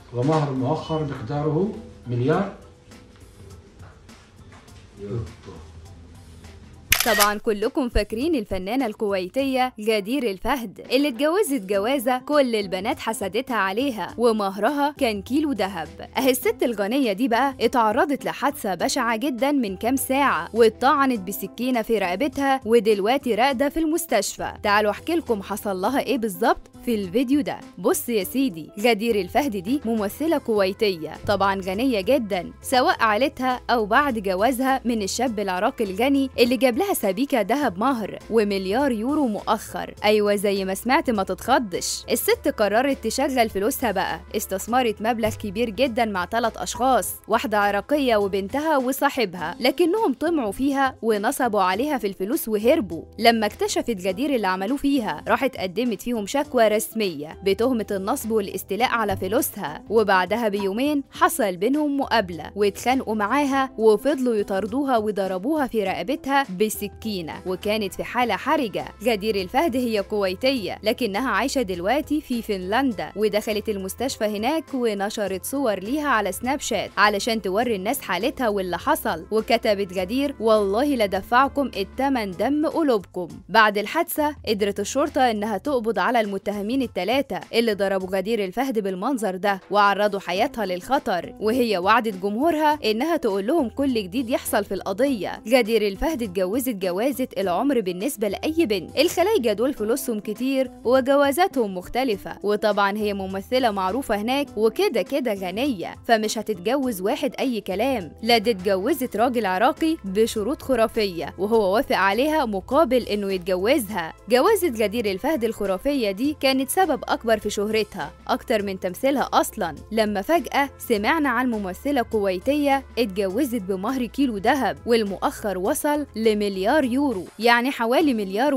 ومهر مؤخر مقداره مليار طبعا كلكم فاكرين الفنانة الكويتية غدير الفهد اللي اتجوزت جوازة كل البنات حسدتها عليها ومهرها كان كيلو ذهب اهي الست الغنية دي بقى اتعرضت لحادثة بشعة جدا من كام ساعة واتطعنت بسكينة في رقبتها ودلوقتي راقدة في المستشفى تعالوا احكي لكم حصل لها ايه بالظبط في الفيديو ده بص يا سيدي غدير الفهد دي ممثلة كويتية طبعا غنية جدا سواء عائلتها أو بعد جوازها من الشاب العراقي الغني اللي جاب لها سبيكة دهب مهر ومليار يورو مؤخر أيوة زي ما سمعت ما تتخضش الست قررت تشغل فلوسها بقى استثمرت مبلغ كبير جدا مع ثلاث أشخاص واحدة عراقية وبنتها وصاحبها لكنهم طمعوا فيها ونصبوا عليها في الفلوس وهربوا لما اكتشفت غدير اللي عملوه فيها راحت قدمت فيهم شكوى رسمية بتهمة النصب والاستيلاء على فلوسها وبعدها بيومين حصل بينهم مقابلة واتخانقوا معاها وفضلوا يطاردوها وضربوها في رقبتها بسكينة وكانت في حالة حرجة غدير الفهد هي كويتية لكنها عايشة دلوقتي في فنلندا ودخلت المستشفى هناك ونشرت صور ليها على سناب شات علشان توري الناس حالتها واللي حصل وكتبت غدير والله لدفعكم التمن دم قلوبكم بعد الحادثة قدرت الشرطة انها تقبض على المتهمين الثلاثة اللي ضربوا غدير الفهد بالمنظر ده وعرضوا حياتها للخطر وهي وعدت جمهورها انها تقول لهم كل جديد يحصل في القضية غدير الفهد اتجوزت جوازة العمر بالنسبة لأي بنت الخلايجة دول فلوسهم كتير وجوازاتهم مختلفة وطبعا هي ممثلة معروفة هناك وكده كده غنية فمش هتتجوز واحد أي كلام لا دي اتجوزت راجل عراقي بشروط خرافية وهو وافق عليها مقابل إنه يتجوزها جوازة غدير الفهد الخرافية دي كانت سبب أكبر في شهرتها أكتر من تمثيلها أصلا لما فجأة سمعنا عن ممثلة كويتية اتجوزت بمهر كيلو ذهب والمؤخر وصل لمليار يورو يعني حوالي مليار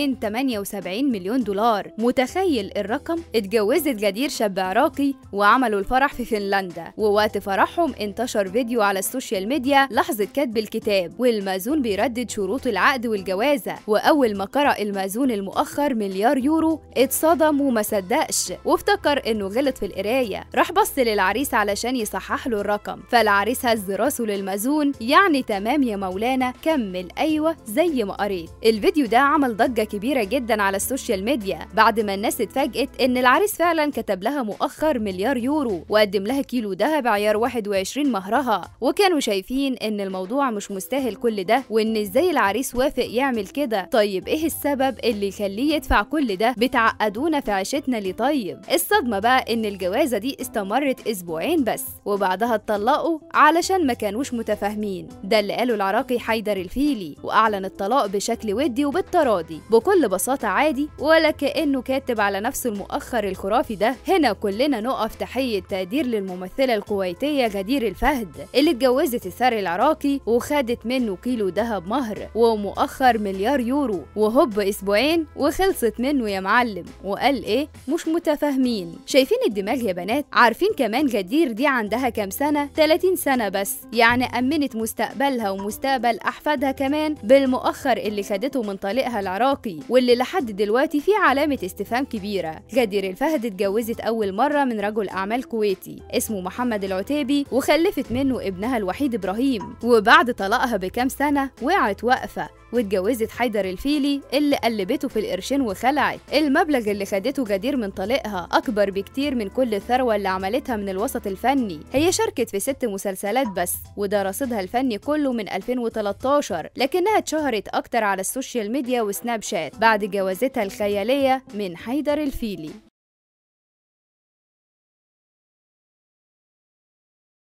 و278 مليون دولار متخيل الرقم اتجوزت غدير شاب عراقي وعملوا الفرح في فنلندا ووقت فرحهم انتشر فيديو على السوشيال ميديا لحظة كتب الكتاب والمأذون بيردد شروط العقد والجوازة وأول ما قرأ المأذون المؤخر مليار يورو اتصدم وما صدقش وافتكر انه غلط في القرايه راح بص للعريس علشان يصحح له الرقم فالعريس هز راسه للمأذون يعني تمام يا مولانا كمل ايوه زي ما قريت الفيديو ده عمل ضجه كبيره جدا على السوشيال ميديا بعد ما الناس اتفاجئت ان العريس فعلا كتب لها مؤخر مليار يورو وقدم لها كيلو دهب عيار 21 مهرها وكانوا شايفين ان الموضوع مش مستاهل كل ده وان ازاي العريس وافق يعمل كده طيب ايه السبب اللي يخليه يدفع كل ده بتعقدونا في عيشتنا ليه طيب الصدمة بقى ان الجوازة دي استمرت اسبوعين بس وبعدها اتطلقوا علشان ما كانوش متفاهمين ده اللي قاله العراقي حيدر الفيلي واعلن الطلاق بشكل ودي وبالتراضي بكل بساطة عادي ولا كأنه كاتب على نفسه المؤخر الخرافي ده هنا كلنا نقف تحية تقدير للممثلة الكويتية غدير الفهد اللي اتجوزت الثري العراقي وخدت منه كيلو دهب مهر ومؤخر مليار يورو وهوب اسبوعين وخلصت منه يا معلم وقال ايه مش متفاهمين شايفين الدماغ يا بنات عارفين كمان غدير دي عندها كام سنة 30 سنة بس يعني أمنت مستقبلها ومستقبل أحفادها كمان بالمؤخر اللي خدته من طليقها العراقي واللي لحد دلوقتي فيه علامة استفهام كبيرة غدير الفهد اتجوزت أول مرة من رجل أعمال كويتي اسمه محمد العتيبي وخلفت منه ابنها الوحيد إبراهيم وبعد طلاقها بكام سنة وقعت واقفة واتجوزت حيدر الفيلي اللي قلبته في القرشين وخلعت المبلغ اللي خدته غدير من طليقها اكبر بكتير من كل الثروه اللي عملتها من الوسط الفني هي شاركت في ست مسلسلات بس وده رصيدها الفني كله من 2013 لكنها اتشهرت اكتر على السوشيال ميديا وسناب شات بعد جوازتها الخياليه من حيدر الفيلي